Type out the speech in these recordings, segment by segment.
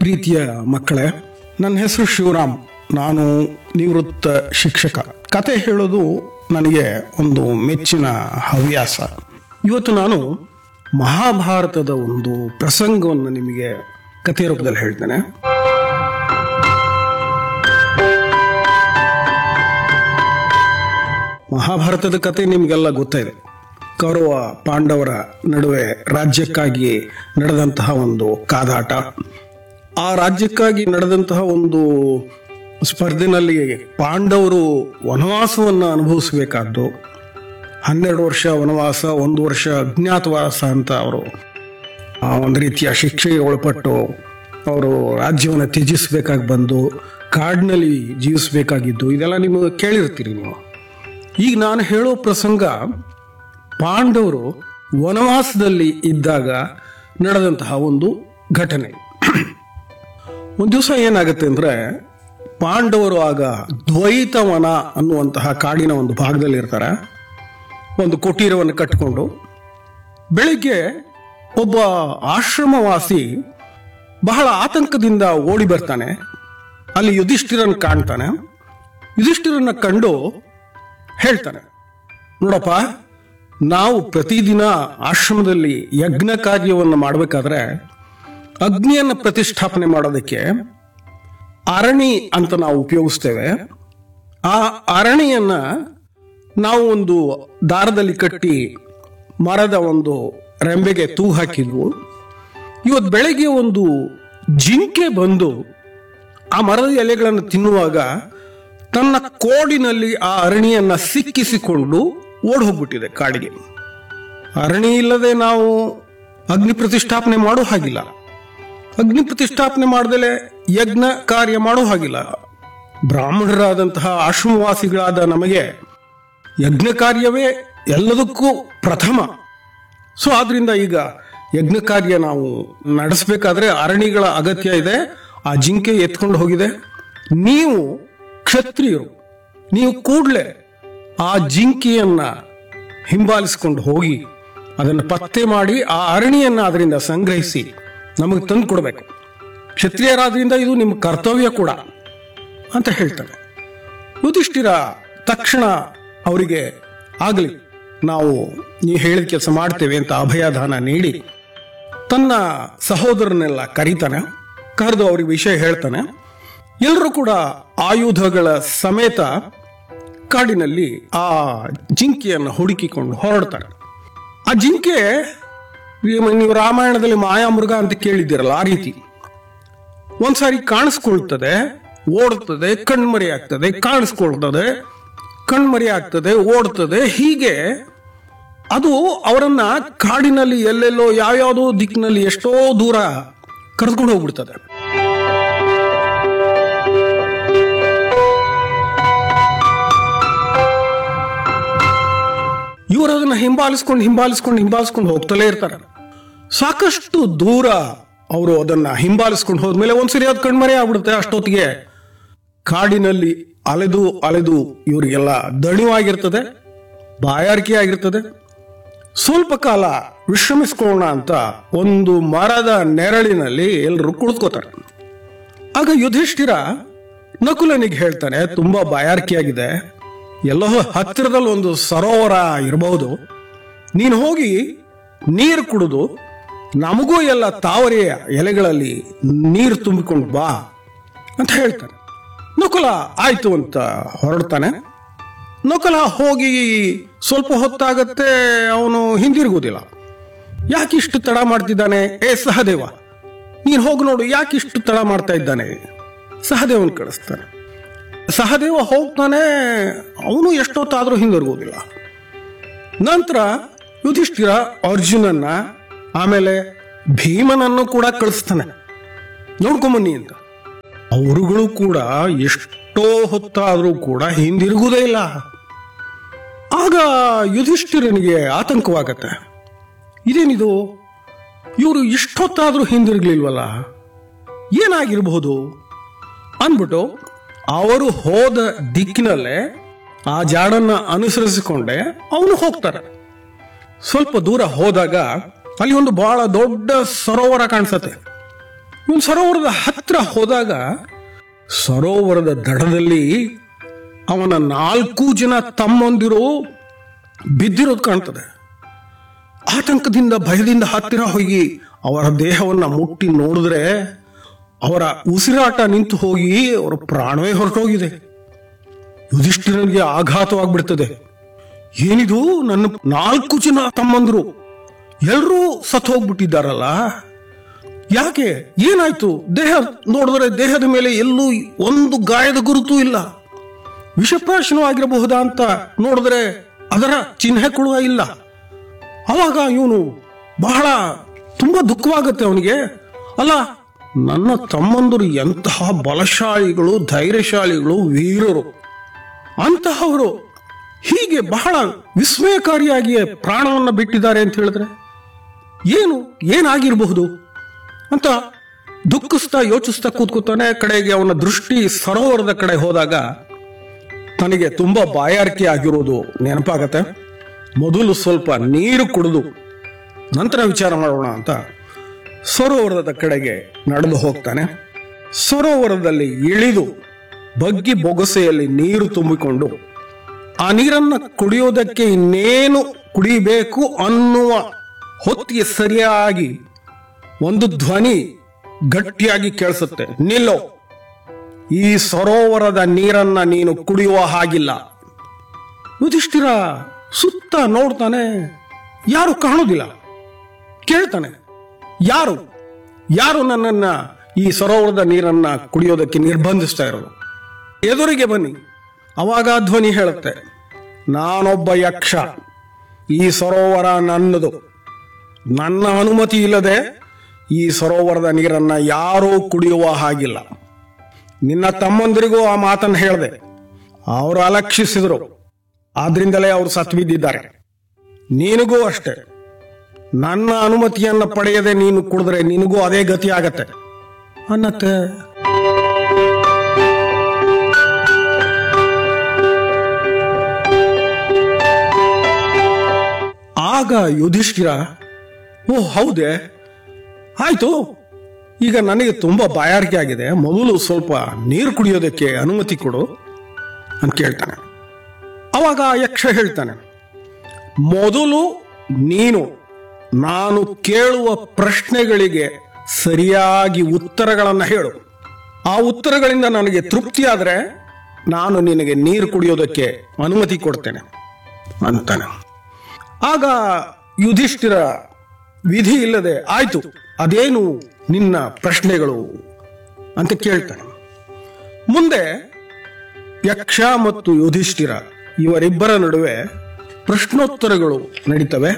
ಪ್ರೀತಿಯ ಮಕ್ಕಳೇ ನನ್ನ ಹೆಸರು ಶಿವರಾಮ್ ನಾನು ನಿವೃತ್ತ ಶಿಕ್ಷಕ ಕತೆ ಹೇಳೋದು ನನಗೆ ಒಂದು ಮೆಚ್ಚಿನ ಹವ್ಯಾಸ ಇವತ್ತು ನಾನು ಮಹಾಭಾರತದ ಒಂದು ಪ್ರಸಂಗವನ್ನು ನಿಮಗೆ ಕಥೆ ರೂಪದಲ್ಲಿ ಹೇಳ್ತೇನೆ ಮಹಾಭಾರತದ ಕತೆ ನಿಮಗೆಲ್ಲ ಗೊತ್ತಿದೆ ಕೌರವ ಪಾಂಡವರ ನಡುವೆ ರಾಜ್ಯಕ್ಕಾಗಿ ನಡೆದಂತಹ ಒಂದು ಕಾದಾಟ ಆ ರಾಜ್ಯಕ್ಕಾಗಿ ನಡೆದಂತಹ ಒಂದು ಸ್ಪರ್ಧೆನಲ್ಲಿ ಪಾಂಡವರು ವನವಾಸವನ್ನು ಅನುಭವಿಸಬೇಕಾದ್ದು ಹನ್ನೆರಡು ವರ್ಷ ವನವಾಸ ಒಂದು ವರ್ಷ ಅಜ್ಞಾತವಾಸ ಅಂತ ಅವರು ಆ ಒಂದು ರೀತಿಯ ಶಿಕ್ಷೆಗೆ ಒಳಪಟ್ಟು ಅವರು ರಾಜ್ಯವನ್ನು ತ್ಯಜಿಸಬೇಕಾಗಿ ಬಂದು ಕಾಡಿನಲ್ಲಿ ಜೀವಿಸಬೇಕಾಗಿದ್ದು ಇದೆಲ್ಲ ನಿಮಗೆ ಕೇಳಿರ್ತೀರಿ ನೀವು ಈಗ ನಾನು ಹೇಳೋ ಪ್ರಸಂಗ ಪಾಂಡವರು ವನವಾಸದಲ್ಲಿ ಇದ್ದಾಗ ನಡೆದಂತಹ ಒಂದು ಘಟನೆ ಒಂದು ದಿವಸ ಏನಾಗುತ್ತೆ ಅಂದ್ರೆ ಪಾಂಡವರು ಆಗ ದ್ವೈತವನ ಅನ್ನುವಂತಹ ಕಾಡಿನ ಒಂದು ಭಾಗದಲ್ಲಿ ಇರ್ತಾರೆ ಒಂದು ಕುಟೀರವನ್ನು ಕಟ್ಟಿಕೊಂಡು ಬೆಳಿಗ್ಗೆ ಒಬ್ಬ ಆಶ್ರಮವಾಸಿ ಬಹಳ ಆತಂಕದಿಂದ ಓಡಿ ಬರ್ತಾನೆ ಅಲ್ಲಿ ಯುಧಿಷ್ಠಿರನ್ ಕಾಣ್ತಾನೆ ಯುಧಿಷ್ಠಿರನ್ನ ಕಂಡು ಹೇಳ್ತಾನೆ ನೋಡಪ್ಪ ನಾವು ಪ್ರತಿದಿನ ಆಶ್ರಮದಲ್ಲಿ ಯಜ್ಞ ಕಾರ್ಯವನ್ನು ಮಾಡಬೇಕಾದ್ರೆ ಅಗ್ನಿಯನ್ನು ಪ್ರತಿಷ್ಠಾಪನೆ ಮಾಡೋದಕ್ಕೆ ಅರಣಿ ಅಂತ ನಾವು ಉಪಯೋಗಿಸ್ತೇವೆ ಆ ಅರಣಿಯನ್ನ ನಾವು ಒಂದು ದಾರದಲ್ಲಿ ಕಟ್ಟಿ ಮರದ ಒಂದು ರೆಂಬೆಗೆ ತೂ ಹಾಕಿದ್ವು ಇವತ್ತು ಬೆಳಗ್ಗೆ ಒಂದು ಜಿಂಕೆ ಬಂದು ಆ ಮರದ ಎಲೆಗಳನ್ನು ತಿನ್ನುವಾಗ ತನ್ನ ಕೋಡಿನಲ್ಲಿ ಆ ಅರಣಿಯನ್ನ ಸಿಕ್ಕಿಸಿಕೊಂಡು ಓಡ್ ಹೋಗ್ಬಿಟ್ಟಿದೆ ಕಾಡಿಗೆ ಅರಣಿ ಇಲ್ಲದೆ ನಾವು ಅಗ್ನಿ ಪ್ರತಿಷ್ಠಾಪನೆ ಮಾಡೋ ಹಾಗಿಲ್ಲ ಅಗ್ನಿ ಪ್ರತಿಷ್ಠಾಪನೆ ಮಾಡದಲೆ ಯಜ್ಞ ಕಾರ್ಯ ಮಾಡೋ ಹಾಗಿಲ್ಲ ಬ್ರಾಹ್ಮಣರಾದಂತಹ ಆಶ್ರಮವಾಸಿಗಳಾದ ನಮಗೆ ಯಜ್ಞ ಕಾರ್ಯವೇ ಎಲ್ಲದಕ್ಕೂ ಪ್ರಥಮ ಸೊ ಆದ್ರಿಂದ ಈಗ ಯಜ್ಞ ಕಾರ್ಯ ನಾವು ನಡೆಸಬೇಕಾದ್ರೆ ಅರಣಿಗಳ ಅಗತ್ಯ ಇದೆ ಆ ಜಿಂಕೆ ಎತ್ಕೊಂಡು ಹೋಗಿದೆ ನೀವು ಕ್ಷತ್ರಿಯರು ನೀವು ಕೂಡಲೇ ಆ ಜಿಂಕೆಯನ್ನ ಹಿಂಬಾಲಿಸಿಕೊಂಡು ಹೋಗಿ ಅದನ್ನು ಪತ್ತೆ ಮಾಡಿ ಆ ಅರಣಿಯನ್ನ ಅದರಿಂದ ಸಂಗ್ರಹಿಸಿ ನಮಗೆ ತಂದು ಕೊಡಬೇಕು ಕ್ಷತ್ರಿಯರಾದ್ರಿಂದ ಇದು ನಿಮ್ಮ ಕರ್ತವ್ಯ ಕೂಡ ಅಂತ ಹೇಳ್ತಾರೆ ಯುಧಿಷ್ಠಿರ ತಕ್ಷಣ ಅವರಿಗೆ ಆಗಲಿ ನಾವು ನೀವು ಹೇಳಿದ ಕೆಲಸ ಮಾಡ್ತೇವೆ ಅಂತ ಅಭಯದಾನ ನೀಡಿ ತನ್ನ ಸಹೋದರನೆಲ್ಲ ಕರೀತಾನೆ ಕರೆದು ಅವ್ರಿಗೆ ವಿಷಯ ಹೇಳ್ತಾನೆ ಎಲ್ಲರೂ ಕೂಡ ಆಯುಧಗಳ ಸಮೇತ ಕಾಡಿನಲ್ಲಿ ಆ ಜಿಂಕೆಯನ್ನು ಹುಡುಕಿಕೊಂಡು ಹೊರಡ್ತಾರೆ ಆ ಜಿಂಕೆ ನೀವು ರಾಮಾಯಣದಲ್ಲಿ ಮಾಯಾಮೃಗ ಅಂತ ಕೇಳಿದ್ದೀರಲ್ಲ ಆ ರೀತಿ ಒಂದ್ಸಾರಿ ಕಾಣಿಸ್ಕೊಳ್ತದೆ ಓಡ್ತದೆ ಕಣ್ಮರಿ ಆಗ್ತದೆ ಕಾಣಿಸ್ಕೊಳ್ತದೆ ಕಣ್ಮರಿ ಆಗ್ತದೆ ಓಡ್ತದೆ ಹೀಗೆ ಅದು ಅವರನ್ನ ಕಾಡಿನಲ್ಲಿ ಎಲ್ಲೆಲ್ಲೋ ಯಾವ್ಯಾವುದೋ ದಿಕ್ಕಿನಲ್ಲಿ ಎಷ್ಟೋ ದೂರ ಕರೆದುಕೊಂಡು ಹೋಗ್ಬಿಡ್ತದೆ ಇವರು ಅದನ್ನ ಹಿಂಬಾಲಿಸ್ಕೊಂಡು ಹಿಂಬಾಲಿಸ್ಕೊಂಡು ಹಿಂಬಾಲಿಸ್ಕೊಂಡು ಹೋಗ್ತಲೇ ಇರ್ತಾರೆ ಸಾಕಷ್ಟು ದೂರ ಅವರು ಅದನ್ನ ಹಿಂಬಾಲಿಸ್ಕೊಂಡು ಹೋದ್ಮೇಲೆ ಒಂದ್ಸರಿ ಅದು ಕಣ್ಮರೆ ಆಗ್ಬಿಡುತ್ತೆ ಅಷ್ಟೊತ್ತಿಗೆ ಕಾಡಿನಲ್ಲಿ ಅಲೆದು ಅಲೆದು ಇವರಿಗೆಲ್ಲ ದಣಿವಾಗಿರ್ತದೆ ಬಾಯಾರಿಕೆ ಆಗಿರ್ತದೆ ಸ್ವಲ್ಪ ಕಾಲ ವಿಶ್ರಮಿಸ್ಕೊಳ್ಳೋಣ ಅಂತ ಒಂದು ಮರದ ನೆರಳಿನಲ್ಲಿ ಎಲ್ಲರೂ ಕುಳಿತುಕೋತಾರೆ ಆಗ ಯುಧಿಷ್ಠಿರ ನಕುಲನಿಗೆ ಹೇಳ್ತಾನೆ ತುಂಬಾ ಬಾಯಾರಿಕೆಯಾಗಿದೆ ಎಲ್ಲೋ ಹತ್ತಿರದಲ್ಲಿ ಒಂದು ಸರೋವರ ಇರಬಹುದು ನೀನು ಹೋಗಿ ನೀರು ಕುಡಿದು ನಮಗೂ ಎಲ್ಲ ತಾವರೆಯ ಎಲೆಗಳಲ್ಲಿ ನೀರು ತುಂಬಿಕೊಂಡು ಬಾ ಅಂತ ಹೇಳ್ತಾನೆ ನಕುಲ ಆಯ್ತು ಅಂತ ಹೊರಡ್ತಾನೆ ನಕುಲ ಹೋಗಿ ಸ್ವಲ್ಪ ಹೊತ್ತಾಗತ್ತೆ ಅವನು ಹಿಂದಿರುಗುವುದಿಲ್ಲ ಯಾಕೆ ಇಷ್ಟು ತಡ ಮಾಡ್ತಿದ್ದಾನೆ ಏ ಸಹದೇವ ನೀನು ಹೋಗಿ ನೋಡು ಯಾಕೆ ಇಷ್ಟು ತಡ ಮಾಡ್ತಾ ಇದ್ದಾನೆ ಸಹದೇವನ್ ಕಳಿಸ್ತಾನೆ ಸಹದೇವ ಹೋಗ್ತಾನೆ ಅವನು ಎಷ್ಟೊತ್ತಾದ್ರೂ ಹಿಂದಿರುಗುವುದಿಲ್ಲ ನಂತರ ಯುಧಿಷ್ಠಿರ ಅರ್ಜುನನ್ನ ಆಮೇಲೆ ಭೀಮನನ್ನು ಕೂಡ ಕಳಿಸ್ತಾನೆ ನೋಡ್ಕೊಂಬನ್ನಿ ಅಂತ ಅವರುಗಳು ಕೂಡ ಎಷ್ಟೋ ಹೊತ್ತಾದ್ರೂ ಕೂಡ ಹಿಂದಿರುಗುವುದೇ ಇಲ್ಲ ಆಗ ಯುಧಿಷ್ಠಿರನಿಗೆ ಆತಂಕವಾಗತ್ತೆ ಇದೇನಿದು ಇವರು ಇಷ್ಟೊತ್ತಾದ್ರೂ ಹಿಂದಿರುಗ್ಲಿಲ್ವಲ್ಲ ಏನಾಗಿರಬಹುದು ಅಂದ್ಬಿಟ್ಟು ಅವರು ಹೋದ ದಿಕ್ಕಿನಲ್ಲೇ ಆ ಜಾಡನ್ನ ಅನುಸರಿಸಿಕೊಂಡೆ ಅವನು ಹೋಗ್ತಾರೆ ಸ್ವಲ್ಪ ದೂರ ಹೋದಾಗ ಅಲ್ಲಿ ಒಂದು ಬಹಳ ದೊಡ್ಡ ಸರೋವರ ಕಾಣಿಸತ್ತೆ ಇವನು ಸರೋವರದ ಹತ್ರ ಹೋದಾಗ ಸರೋವರದ ದಡದಲ್ಲಿ ಅವನ ನಾಲ್ಕು ಜನ ತಮ್ಮಂದಿರು ಬಿದ್ದಿರೋದು ಕಾಣ್ತದೆ ಆತಂಕದಿಂದ ಭಯದಿಂದ ಹತ್ತಿರ ಹೋಗಿ ಅವರ ದೇಹವನ್ನ ಮುಟ್ಟಿ ನೋಡಿದ್ರೆ ಅವರ ಉಸಿರಾಟ ನಿಂತು ಹೋಗಿ ಅವರ ಪ್ರಾಣವೇ ಹೊರಟೋಗಿದೆ ಯುಧಿಷ್ಠಿರನಿಗೆ ಆಘಾತವಾಗ್ಬಿಡ್ತದೆ ಏನಿದು ನನ್ನ ನಾಲ್ಕು ಜನ ತಮ್ಮಂದ್ರು ಎಲ್ಲರೂ ಸತ್ತು ಹೋಗ್ಬಿಟ್ಟಿದ್ದಾರಲ್ಲ ಯಾಕೆ ಏನಾಯ್ತು ದೇಹ ನೋಡಿದ್ರೆ ದೇಹದ ಮೇಲೆ ಎಲ್ಲೂ ಒಂದು ಗಾಯದ ಗುರುತು ಇಲ್ಲ ವಿಷಪ್ರಾಶನವಾಗಿರಬಹುದಾ ಅಂತ ನೋಡಿದ್ರೆ ಅದರ ಚಿಹ್ನೆ ಕೊಡುವ ಇಲ್ಲ ಅವಾಗ ಇವನು ಬಹಳ ತುಂಬಾ ದುಃಖವಾಗುತ್ತೆ ಅವನಿಗೆ ಅಲ್ಲ ನನ್ನ ತಮ್ಮಂದರು ಎಂತಹ ಬಲಶಾಲಿಗಳು ಧೈರ್ಯಶಾಲಿಗಳು ವೀರರು ಅಂತಹವರು ಹೀಗೆ ಬಹಳ ವಿಸ್ಮಯಕಾರಿಯಾಗಿ ಪ್ರಾಣವನ್ನ ಬಿಟ್ಟಿದ್ದಾರೆ ಅಂತ ಹೇಳಿದ್ರೆ ಏನು ಏನಾಗಿರಬಹುದು ಅಂತ ದುಃಖಿಸ್ತಾ ಯೋಚಿಸ್ತಾ ಕೂತ್ಕೋತಾನೆ ಕಡೆಗೆ ಅವನ ದೃಷ್ಟಿ ಸರೋವರದ ಕಡೆ ಹೋದಾಗ ತನಗೆ ತುಂಬಾ ಬಾಯಾರಿಕೆ ಆಗಿರೋದು ನೆನಪಾಗತ್ತೆ ಮೊದಲು ಸ್ವಲ್ಪ ನೀರು ಕುಡಿದು ನಂತರ ವಿಚಾರ ಮಾಡೋಣ ಅಂತ ಸರೋವರದ ಕಡೆಗೆ ನಡೆದು ಹೋಗ್ತಾನೆ ಸರೋವರದಲ್ಲಿ ಇಳಿದು ಬಗ್ಗಿ ಬೊಗಸೆಯಲ್ಲಿ ನೀರು ತುಂಬಿಕೊಂಡು ಆ ನೀರನ್ನ ಕುಡಿಯೋದಕ್ಕೆ ಇನ್ನೇನು ಕುಡಿಬೇಕು ಅನ್ನುವ ಹೊತ್ತಿಗೆ ಸರಿಯಾಗಿ ಒಂದು ಧ್ವನಿ ಗಟ್ಟಿಯಾಗಿ ಕೇಳಿಸುತ್ತೆ ನಿಲ್ಲೋ ಈ ಸರೋವರದ ನೀರನ್ನ ನೀನು ಕುಡಿಯುವ ಹಾಗಿಲ್ಲ ಯುಧಿಷ್ಠಿರ ಸುತ್ತ ನೋಡ್ತಾನೆ ಯಾರು ಕಾಣುವುದಿಲ್ಲ ಕೇಳ್ತಾನೆ ಯಾರು ಯಾರು ನನ್ನನ್ನ ಈ ಸರೋವರದ ನೀರನ್ನ ಕುಡಿಯೋದಕ್ಕೆ ನಿರ್ಬಂಧಿಸ್ತಾ ಇರೋದು ಎದುರಿಗೆ ಬನ್ನಿ ಅವಾಗ ಧ್ವನಿ ಹೇಳುತ್ತೆ ನಾನೊಬ್ಬ ಯಕ್ಷ ಈ ಸರೋವರ ನನ್ನದು ನನ್ನ ಅನುಮತಿ ಇಲ್ಲದೆ ಈ ಸರೋವರದ ನೀರನ್ನ ಯಾರೂ ಕುಡಿಯುವ ಹಾಗಿಲ್ಲ ನಿನ್ನ ತಮ್ಮಂದಿರಿಗೂ ಆ ಮಾತನ್ನು ಹೇಳಿದೆ ಅವರು ಅಲಕ್ಷಿಸಿದರು ಆದ್ರಿಂದಲೇ ಅವರು ಸತ್ತು ಬಿದ್ದಿದ್ದಾರೆ ನೀನಿಗೂ ಅಷ್ಟೇ ನನ್ನ ಅನುಮತಿಯನ್ನ ಪಡೆಯದೆ ನೀನು ಕುಡಿದ್ರೆ ನಿನಗೂ ಅದೇ ಗತಿ ಆಗತ್ತೆ ಅನ್ನತ್ತೆ ಆಗ ಯುಧಿಷ್ಠಿರ ಓ ಹೌದೇ ಆಯ್ತು ಈಗ ನನಗೆ ತುಂಬಾ ಬಾಯಾರಿಕೆ ಆಗಿದೆ ಮೊದಲು ಸ್ವಲ್ಪ ನೀರು ಕುಡಿಯೋದಕ್ಕೆ ಅನುಮತಿ ಕೊಡು ಅಂತ ಕೇಳ್ತಾನೆ ಅವಾಗ ಆ ಯಕ್ಷ ಹೇಳ್ತಾನೆ ಮೊದಲು ನೀನು ನಾನು ಕೇಳುವ ಪ್ರಶ್ನೆಗಳಿಗೆ ಸರಿಯಾಗಿ ಉತ್ತರಗಳನ್ನು ಹೇಳು ಆ ಉತ್ತರಗಳಿಂದ ನನಗೆ ತೃಪ್ತಿ ಆದ್ರೆ ನಾನು ನಿನಗೆ ನೀರು ಕುಡಿಯೋದಕ್ಕೆ ಅನುಮತಿ ಕೊಡ್ತೇನೆ ಅಂತಾನೆ ಆಗ ಯುಧಿಷ್ಠಿರ ವಿಧಿ ಇಲ್ಲದೆ ಆಯ್ತು ಅದೇನು ನಿನ್ನ ಪ್ರಶ್ನೆಗಳು ಅಂತ ಕೇಳ್ತಾನೆ ಮುಂದೆ ಯಕ್ಷ ಮತ್ತು ಯುಧಿಷ್ಠಿರ ಇವರಿಬ್ಬರ ನಡುವೆ ಪ್ರಶ್ನೋತ್ತರಗಳು ನಡೀತವೆ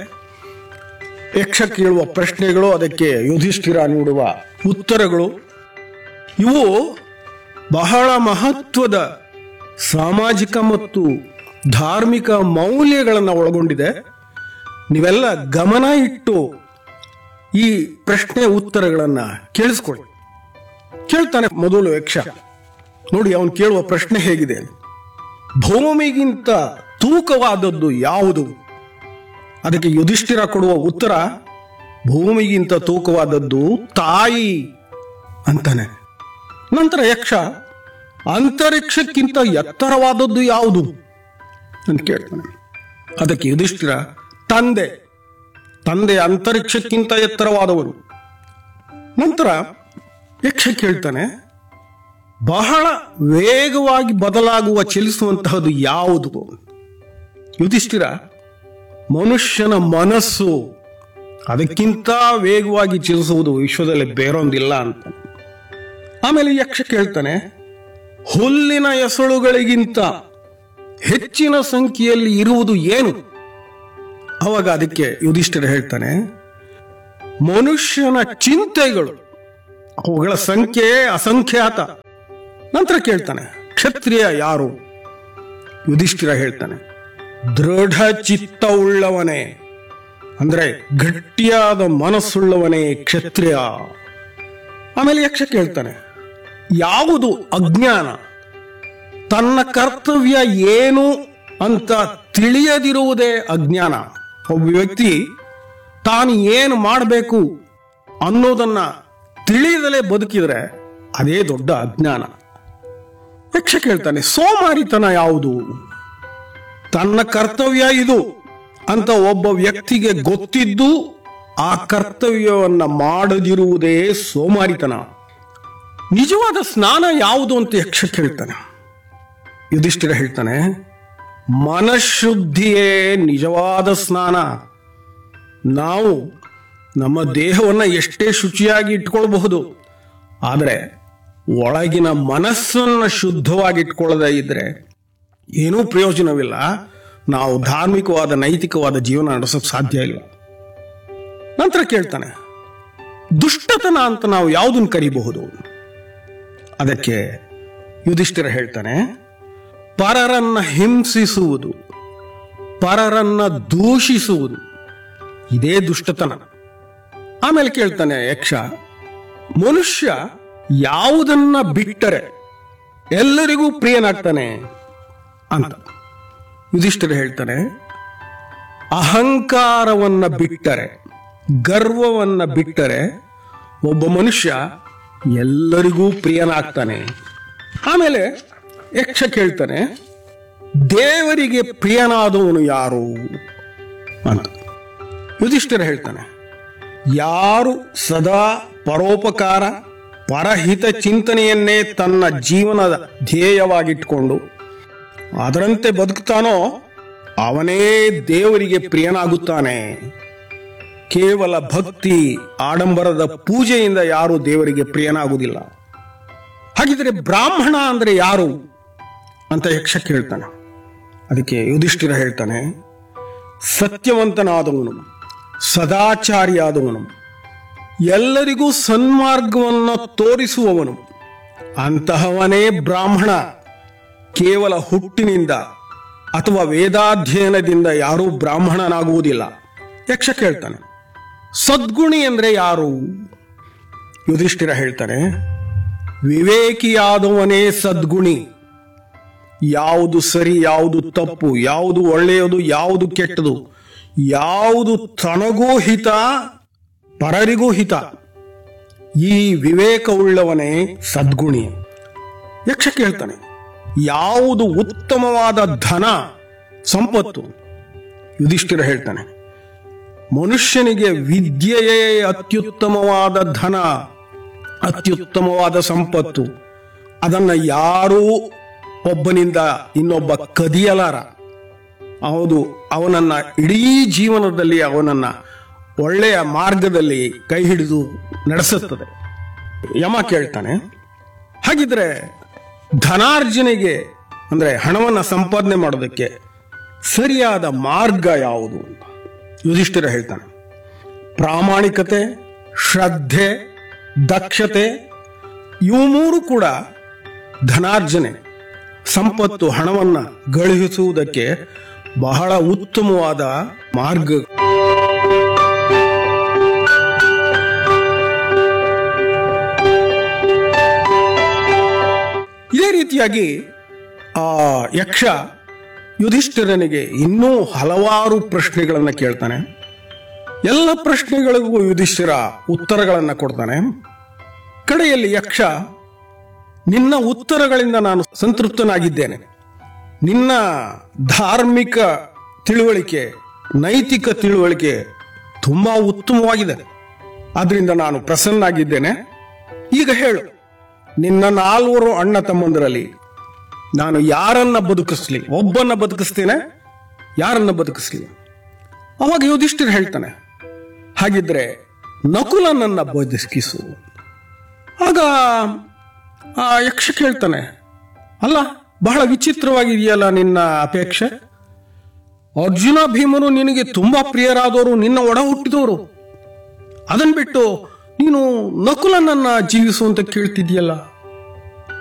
ಯಕ್ಷ ಕೇಳುವ ಪ್ರಶ್ನೆಗಳು ಅದಕ್ಕೆ ಯುಧಿಷ್ಠಿರ ನೀಡುವ ಉತ್ತರಗಳು ಇವು ಬಹಳ ಮಹತ್ವದ ಸಾಮಾಜಿಕ ಮತ್ತು ಧಾರ್ಮಿಕ ಮೌಲ್ಯಗಳನ್ನು ಒಳಗೊಂಡಿದೆ ನೀವೆಲ್ಲ ಗಮನ ಇಟ್ಟು ಈ ಪ್ರಶ್ನೆ ಉತ್ತರಗಳನ್ನ ಕೇಳಿಸ್ಕೊಳ್ಳಿ ಕೇಳ್ತಾನೆ ಮೊದಲು ಯಕ್ಷ ನೋಡಿ ಅವನು ಕೇಳುವ ಪ್ರಶ್ನೆ ಹೇಗಿದೆ ಭೂಮಿಗಿಂತ ತೂಕವಾದದ್ದು ಯಾವುದು ಅದಕ್ಕೆ ಯುಧಿಷ್ಠಿರ ಕೊಡುವ ಉತ್ತರ ಭೂಮಿಗಿಂತ ತೂಕವಾದದ್ದು ತಾಯಿ ಅಂತಾನೆ ನಂತರ ಯಕ್ಷ ಅಂತರಿಕ್ಷಕ್ಕಿಂತ ಎತ್ತರವಾದದ್ದು ಯಾವುದು ಅಂತ ಕೇಳ್ತಾನೆ ಅದಕ್ಕೆ ಯುಧಿಷ್ಠಿರ ತಂದೆ ತಂದೆ ಅಂತರಿಕ್ಷಕ್ಕಿಂತ ಎತ್ತರವಾದವರು ನಂತರ ಯಕ್ಷ ಕೇಳ್ತಾನೆ ಬಹಳ ವೇಗವಾಗಿ ಬದಲಾಗುವ ಚಲಿಸುವಂತಹದ್ದು ಯಾವುದು ಯುಧಿಷ್ಠಿರ ಮನುಷ್ಯನ ಮನಸ್ಸು ಅದಕ್ಕಿಂತ ವೇಗವಾಗಿ ಚಲಿಸುವುದು ವಿಶ್ವದಲ್ಲಿ ಬೇರೊಂದಿಲ್ಲ ಅಂತ ಆಮೇಲೆ ಯಕ್ಷ ಕೇಳ್ತಾನೆ ಹುಲ್ಲಿನ ಎಸಳುಗಳಿಗಿಂತ ಹೆಚ್ಚಿನ ಸಂಖ್ಯೆಯಲ್ಲಿ ಇರುವುದು ಏನು ಅವಾಗ ಅದಕ್ಕೆ ಯುಧಿಷ್ಠಿರ ಹೇಳ್ತಾನೆ ಮನುಷ್ಯನ ಚಿಂತೆಗಳು ಅವುಗಳ ಸಂಖ್ಯೆ ಅಸಂಖ್ಯಾತ ನಂತರ ಕೇಳ್ತಾನೆ ಕ್ಷತ್ರಿಯ ಯಾರು ಯುಧಿಷ್ಠಿರ ಹೇಳ್ತಾನೆ ದೃಢ ಚಿತ್ತವುಳ್ಳವನೇ ಅಂದ್ರೆ ಗಟ್ಟಿಯಾದ ಮನಸ್ಸುಳ್ಳವನೇ ಕ್ಷತ್ರಿಯ ಆಮೇಲೆ ಯಕ್ಷ ಕೇಳ್ತಾನೆ ಯಾವುದು ಅಜ್ಞಾನ ತನ್ನ ಕರ್ತವ್ಯ ಏನು ಅಂತ ತಿಳಿಯದಿರುವುದೇ ಅಜ್ಞಾನ ಒಬ್ಬ ವ್ಯಕ್ತಿ ತಾನು ಏನು ಮಾಡಬೇಕು ಅನ್ನೋದನ್ನ ತಿಳಿಯದಲೇ ಬದುಕಿದ್ರೆ ಅದೇ ದೊಡ್ಡ ಅಜ್ಞಾನ ಯಕ್ಷ ಕೇಳ್ತಾನೆ ಸೋಮಾರಿತನ ಯಾವುದು ತನ್ನ ಕರ್ತವ್ಯ ಇದು ಅಂತ ಒಬ್ಬ ವ್ಯಕ್ತಿಗೆ ಗೊತ್ತಿದ್ದು ಆ ಕರ್ತವ್ಯವನ್ನ ಮಾಡದಿರುವುದೇ ಸೋಮಾರಿತನ ನಿಜವಾದ ಸ್ನಾನ ಯಾವುದು ಅಂತ ಯಕ್ಷ ಕೇಳ್ತಾನೆ ಯುಧಿಷ್ಠಿರ ಹೇಳ್ತಾನೆ ಮನಃಶುದ್ಧಿಯೇ ನಿಜವಾದ ಸ್ನಾನ ನಾವು ನಮ್ಮ ದೇಹವನ್ನು ಎಷ್ಟೇ ಶುಚಿಯಾಗಿ ಇಟ್ಕೊಳ್ಬಹುದು ಆದರೆ ಒಳಗಿನ ಮನಸ್ಸನ್ನು ಶುದ್ಧವಾಗಿ ಇಟ್ಕೊಳ್ಳದೇ ಇದ್ರೆ ಏನೂ ಪ್ರಯೋಜನವಿಲ್ಲ ನಾವು ಧಾರ್ಮಿಕವಾದ ನೈತಿಕವಾದ ಜೀವನ ನಡೆಸೋಕೆ ಸಾಧ್ಯ ಇಲ್ಲ ನಂತರ ಕೇಳ್ತಾನೆ ದುಷ್ಟತನ ಅಂತ ನಾವು ಯಾವುದನ್ನು ಕರಿಬಹುದು ಅದಕ್ಕೆ ಯುಧಿಷ್ಠಿರ ಹೇಳ್ತಾನೆ ಪರರನ್ನ ಹಿಂಸಿಸುವುದು ಪರರನ್ನ ದೂಷಿಸುವುದು ಇದೇ ದುಷ್ಟತನ ಆಮೇಲೆ ಕೇಳ್ತಾನೆ ಯಕ್ಷ ಮನುಷ್ಯ ಯಾವುದನ್ನ ಬಿಟ್ಟರೆ ಎಲ್ಲರಿಗೂ ಪ್ರಿಯನಾಗ್ತಾನೆ ಅಂತ ಯುಧಿಷ್ಠಿರ ಹೇಳ್ತಾನೆ ಅಹಂಕಾರವನ್ನ ಬಿಟ್ಟರೆ ಗರ್ವವನ್ನ ಬಿಟ್ಟರೆ ಒಬ್ಬ ಮನುಷ್ಯ ಎಲ್ಲರಿಗೂ ಪ್ರಿಯನಾಗ್ತಾನೆ ಆಮೇಲೆ ಯಕ್ಷ ಕೇಳ್ತಾನೆ ದೇವರಿಗೆ ಪ್ರಿಯನಾದವನು ಯಾರು ಅಂತ ಯುಧಿಷ್ಠಿರ ಹೇಳ್ತಾನೆ ಯಾರು ಸದಾ ಪರೋಪಕಾರ ಪರಹಿತ ಚಿಂತನೆಯನ್ನೇ ತನ್ನ ಜೀವನದ ಧ್ಯೇಯವಾಗಿಟ್ಕೊಂಡು ಅದರಂತೆ ಬದುಕ್ತಾನೋ ಅವನೇ ದೇವರಿಗೆ ಪ್ರಿಯನಾಗುತ್ತಾನೆ ಕೇವಲ ಭಕ್ತಿ ಆಡಂಬರದ ಪೂಜೆಯಿಂದ ಯಾರು ದೇವರಿಗೆ ಪ್ರಿಯನಾಗುವುದಿಲ್ಲ ಹಾಗಿದ್ರೆ ಬ್ರಾಹ್ಮಣ ಅಂದ್ರೆ ಯಾರು ಅಂತ ಯಕ್ಷ ಕೇಳ್ತಾನೆ ಅದಕ್ಕೆ ಯುಧಿಷ್ಠಿರ ಹೇಳ್ತಾನೆ ಸತ್ಯವಂತನಾದವನು ಸದಾಚಾರಿಯಾದವನು ಎಲ್ಲರಿಗೂ ಸನ್ಮಾರ್ಗವನ್ನು ತೋರಿಸುವವನು ಅಂತಹವನೇ ಬ್ರಾಹ್ಮಣ ಕೇವಲ ಹುಟ್ಟಿನಿಂದ ಅಥವಾ ವೇದಾಧ್ಯಯನದಿಂದ ಯಾರೂ ಬ್ರಾಹ್ಮಣನಾಗುವುದಿಲ್ಲ ಯಕ್ಷ ಕೇಳ್ತಾನೆ ಸದ್ಗುಣಿ ಅಂದ್ರೆ ಯಾರು ಯುಧಿಷ್ಠಿರ ಹೇಳ್ತಾನೆ ವಿವೇಕಿಯಾದವನೇ ಸದ್ಗುಣಿ ಯಾವುದು ಸರಿ ಯಾವುದು ತಪ್ಪು ಯಾವುದು ಒಳ್ಳೆಯದು ಯಾವುದು ಕೆಟ್ಟದು ಯಾವುದು ತನಗೂ ಹಿತ ಪರರಿಗೂ ಹಿತ ಈ ವಿವೇಕವುಳ್ಳವನೇ ಸದ್ಗುಣಿ ಯಕ್ಷ ಕೇಳ್ತಾನೆ ಯಾವುದು ಉತ್ತಮವಾದ ಧನ ಸಂಪತ್ತು ಯುಧಿಷ್ಠಿರ ಹೇಳ್ತಾನೆ ಮನುಷ್ಯನಿಗೆ ವಿದ್ಯೆಯೇ ಅತ್ಯುತ್ತಮವಾದ ಧನ ಅತ್ಯುತ್ತಮವಾದ ಸಂಪತ್ತು ಅದನ್ನ ಯಾರೂ ಒಬ್ಬನಿಂದ ಇನ್ನೊಬ್ಬ ಕದಿಯಲಾರ ಹೌದು ಅವನನ್ನ ಇಡೀ ಜೀವನದಲ್ಲಿ ಅವನನ್ನ ಒಳ್ಳೆಯ ಮಾರ್ಗದಲ್ಲಿ ಕೈ ಹಿಡಿದು ನಡೆಸುತ್ತದೆ ಯಮ ಕೇಳ್ತಾನೆ ಹಾಗಿದ್ರೆ ಧನಾರ್ಜನೆಗೆ ಅಂದ್ರೆ ಹಣವನ್ನ ಸಂಪಾದನೆ ಮಾಡೋದಕ್ಕೆ ಸರಿಯಾದ ಮಾರ್ಗ ಯಾವುದು ಯುಧಿಷ್ಠಿರ ಹೇಳ್ತಾನೆ ಪ್ರಾಮಾಣಿಕತೆ ಶ್ರದ್ಧೆ ದಕ್ಷತೆ ಇವು ಮೂರು ಕೂಡ ಧನಾರ್ಜನೆ ಸಂಪತ್ತು ಹಣವನ್ನ ಗಳಿಸುವುದಕ್ಕೆ ಬಹಳ ಉತ್ತಮವಾದ ಮಾರ್ಗ ಇದೇ ರೀತಿಯಾಗಿ ಆ ಯಕ್ಷ ಯುಧಿಷ್ಠಿರನಿಗೆ ಇನ್ನೂ ಹಲವಾರು ಪ್ರಶ್ನೆಗಳನ್ನು ಕೇಳ್ತಾನೆ ಎಲ್ಲ ಪ್ರಶ್ನೆಗಳಿಗೂ ಯುಧಿಷ್ಠಿರ ಉತ್ತರಗಳನ್ನು ಕೊಡ್ತಾನೆ ಕಡೆಯಲ್ಲಿ ಯಕ್ಷ ನಿನ್ನ ಉತ್ತರಗಳಿಂದ ನಾನು ಸಂತೃಪ್ತನಾಗಿದ್ದೇನೆ ನಿನ್ನ ಧಾರ್ಮಿಕ ತಿಳುವಳಿಕೆ ನೈತಿಕ ತಿಳುವಳಿಕೆ ತುಂಬಾ ಉತ್ತಮವಾಗಿದೆ ಆದ್ರಿಂದ ನಾನು ಪ್ರಸನ್ನಾಗಿದ್ದೇನೆ ಈಗ ಹೇಳು ನಿನ್ನ ನಾಲ್ವರು ಅಣ್ಣ ತಮ್ಮಂದರಲ್ಲಿ ನಾನು ಯಾರನ್ನ ಬದುಕಿಸ್ಲಿ ಒಬ್ಬನ್ನ ಬದುಕಿಸ್ತೇನೆ ಯಾರನ್ನ ಬದುಕಿಸ್ಲಿ ಅವಾಗ ಯುಧಿಷ್ಠಿರ ಹೇಳ್ತಾನೆ ಹಾಗಿದ್ರೆ ನಕುಲನನ್ನ ಬದುಕಿಸು ಆಗ ಆ ಯಕ್ಷ ಕೇಳ್ತಾನೆ ಅಲ್ಲ ಬಹಳ ವಿಚಿತ್ರವಾಗಿದೆಯಲ್ಲ ನಿನ್ನ ಅಪೇಕ್ಷೆ ಅರ್ಜುನ ಭೀಮರು ನಿನಗೆ ತುಂಬಾ ಪ್ರಿಯರಾದವರು ನಿನ್ನ ಒಡ ಹುಟ್ಟಿದವರು ಅದನ್ ಬಿಟ್ಟು ನೀನು ನಕುಲನನ್ನ ಜೀವಿಸು ಅಂತ ಕೇಳ್ತಿದ್ಯಲ್ಲ